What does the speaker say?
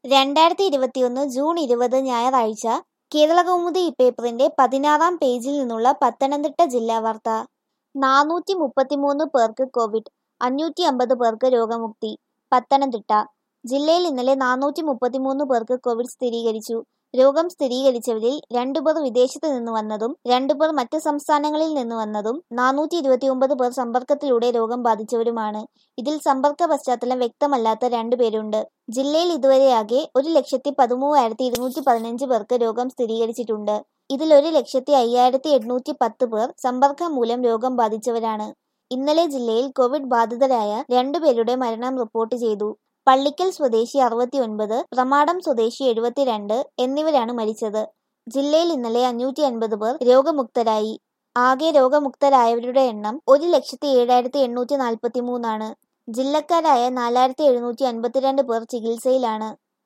രണ്ടായിരത്തി ഇരുപത്തിയൊന്ന് ജൂൺ ഇരുപത് ഞായറാഴ്ച കേരളകൗമുദി പേപ്പറിന്റെ പതിനാറാം പേജിൽ നിന്നുള്ള പത്തനംതിട്ട ജില്ലാ വാർത്ത നാനൂറ്റി മുപ്പത്തിമൂന്ന് പേർക്ക് കോവിഡ് അഞ്ഞൂറ്റി അമ്പത് പേർക്ക് രോഗമുക്തി പത്തനംതിട്ട ജില്ലയിൽ ഇന്നലെ നാനൂറ്റി മുപ്പത്തിമൂന്ന് പേർക്ക് കോവിഡ് സ്ഥിരീകരിച്ചു രോഗം സ്ഥിരീകരിച്ചവരിൽ രണ്ടുപേർ വിദേശത്ത് നിന്ന് വന്നതും രണ്ടുപേർ മറ്റ് സംസ്ഥാനങ്ങളിൽ നിന്ന് വന്നതും നാനൂറ്റി ഇരുപത്തിയൊമ്പത് പേർ സമ്പർക്കത്തിലൂടെ രോഗം ബാധിച്ചവരുമാണ് ഇതിൽ സമ്പർക്ക പശ്ചാത്തലം വ്യക്തമല്ലാത്ത രണ്ടുപേരുണ്ട് ജില്ലയിൽ ഇതുവരെയാകെ ഒരു ലക്ഷത്തി പതിമൂവായിരത്തി ഇരുന്നൂറ്റി പതിനഞ്ച് പേർക്ക് രോഗം സ്ഥിരീകരിച്ചിട്ടുണ്ട് ഇതിൽ ഒരു ലക്ഷത്തി അയ്യായിരത്തി എണ്ണൂറ്റി പത്ത് പേർ സമ്പർക്കം മൂലം രോഗം ബാധിച്ചവരാണ് ഇന്നലെ ജില്ലയിൽ കോവിഡ് ബാധിതരായ രണ്ടുപേരുടെ മരണം റിപ്പോർട്ട് ചെയ്തു പള്ളിക്കൽ സ്വദേശി അറുപത്തിയൊൻപത് പ്രമാടം സ്വദേശി എഴുപത്തിരണ്ട് എന്നിവരാണ് മരിച്ചത് ജില്ലയിൽ ഇന്നലെ അഞ്ഞൂറ്റി അൻപത് പേർ രോഗമുക്തരായി ആകെ രോഗമുക്തരായവരുടെ എണ്ണം ഒരു ലക്ഷത്തി ഏഴായിരത്തി എണ്ണൂറ്റി നാൽപ്പത്തി മൂന്നാണ് ജില്ലക്കാരായ നാലായിരത്തി എഴുന്നൂറ്റി അൻപത്തിരണ്ട് പേർ ചികിത്സയിലാണ്